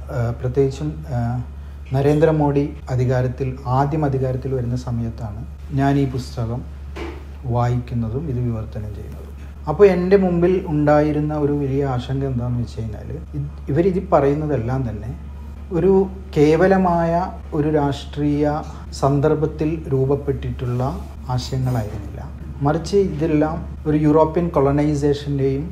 ആ, പ്രത്യേകിച്ചും ആ, നരേന്ദ്രമോദി അധികാരത്തിൽ ആദ്യം അധികാരത്തിൽ വരുന്ന സമയത്താണ് ഞാൻ ഈ പുസ്തകം വായിക്കുന്നതും ഇത് വിവർത്തനം ചെയ്യുന്നതും അപ്പോൾ എൻ്റെ മുമ്പിൽ ഉണ്ടായിരുന്ന ഒരു വലിയ ആശങ്ക എന്താണെന്ന് വെച്ച് കഴിഞ്ഞാൽ ഇവരിത് പറയുന്നതെല്ലാം തന്നെ ഒരു കേവലമായ ഒരു രാഷ്ട്രീയ സന്ദർഭത്തിൽ രൂപപ്പെട്ടിട്ടുള്ള ആശയങ്ങളായിരുന്നില്ല മറിച്ച് ഇതെല്ലാം ഒരു യൂറോപ്യൻ കൊളനൈസേഷൻ്റെയും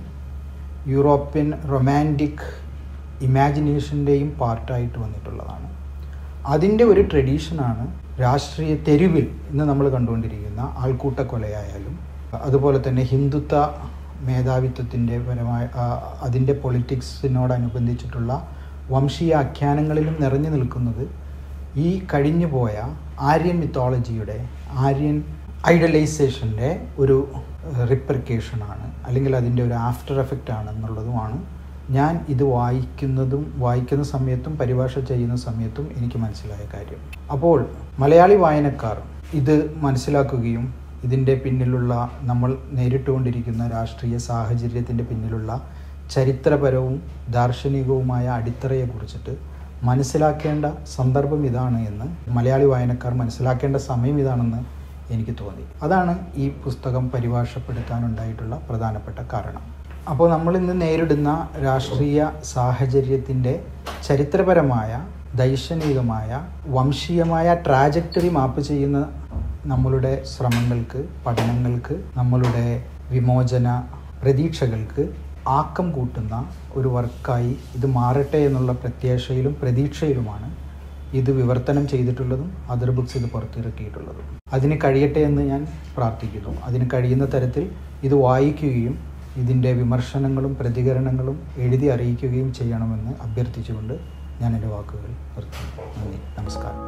യൂറോപ്യൻ റൊമാൻറ്റിക് ഇമാജിനേഷൻ്റെയും പാർട്ടായിട്ട് വന്നിട്ടുള്ളതാണ് അതിൻ്റെ ഒരു ട്രഡീഷനാണ് രാഷ്ട്രീയ തെരുവിൽ ഇന്ന് നമ്മൾ കണ്ടുകൊണ്ടിരിക്കുന്ന ആൾക്കൂട്ട കൊലയായാലും അതുപോലെ തന്നെ ഹിന്ദുത്വ മേധാവിത്വത്തിൻ്റെ പരമായ ആ, അതിൻ്റെ പൊളിറ്റിക്സിനോടനുബന്ധിച്ചിട്ടുള്ള വംശീയ ആഖ്യാനങ്ങളിലും നിറഞ്ഞു നിൽക്കുന്നത് ഈ കഴിഞ്ഞുപോയ ആര്യൻ മിത്തോളജിയുടെ ആര്യൻ ഐഡലൈസേഷൻ്റെ ഒരു റിപ്പർക്കേഷനാണ് അല്ലെങ്കിൽ അതിൻ്റെ ഒരു ആഫ്റ്റർ എഫക്റ്റ് ആണെന്നുള്ളതുമാണ് ഞാൻ ഇത് വായിക്കുന്നതും വായിക്കുന്ന സമയത്തും പരിഭാഷ ചെയ്യുന്ന സമയത്തും എനിക്ക് മനസ്സിലായ കാര്യം അപ്പോൾ മലയാളി വായനക്കാർ ഇത് മനസ്സിലാക്കുകയും ഇതിൻ്റെ പിന്നിലുള്ള നമ്മൾ നേരിട്ടുകൊണ്ടിരിക്കുന്ന രാഷ്ട്രീയ സാഹചര്യത്തിൻ്റെ പിന്നിലുള്ള ചരിത്രപരവും ദാർശനികവുമായ അടിത്തറയെക്കുറിച്ചിട്ട് മനസ്സിലാക്കേണ്ട സന്ദർഭം ഇതാണ് എന്ന് മലയാളി വായനക്കാർ മനസ്സിലാക്കേണ്ട സമയം ഇതാണെന്ന് എനിക്ക് തോന്നി അതാണ് ഈ പുസ്തകം പരിഭാഷപ്പെടുത്താനുണ്ടായിട്ടുള്ള പ്രധാനപ്പെട്ട കാരണം അപ്പോൾ നമ്മൾ ഇന്ന് നേരിടുന്ന രാഷ്ട്രീയ സാഹചര്യത്തിൻ്റെ ചരിത്രപരമായ ദൈക്ഷണികമായ വംശീയമായ ട്രാജക്ടറി മാപ്പ് ചെയ്യുന്ന നമ്മളുടെ ശ്രമങ്ങൾക്ക് പഠനങ്ങൾക്ക് നമ്മളുടെ വിമോചന പ്രതീക്ഷകൾക്ക് ആക്കം കൂട്ടുന്ന ഒരു വർക്കായി ഇത് മാറട്ടെ എന്നുള്ള പ്രത്യാശയിലും പ്രതീക്ഷയിലുമാണ് ഇത് വിവർത്തനം ചെയ്തിട്ടുള്ളതും അതർ ബുക്സ് ഇത് പുറത്തിറക്കിയിട്ടുള്ളതും അതിന് കഴിയട്ടെ എന്ന് ഞാൻ പ്രാർത്ഥിക്കുന്നു അതിന് കഴിയുന്ന തരത്തിൽ ഇത് വായിക്കുകയും ഇതിൻ്റെ വിമർശനങ്ങളും പ്രതികരണങ്ങളും എഴുതി അറിയിക്കുകയും ചെയ്യണമെന്ന് അഭ്യർത്ഥിച്ചുകൊണ്ട് ഞാൻ എൻ്റെ വാക്കുകൾ നിർത്തുന്നു നന്ദി നമസ്കാരം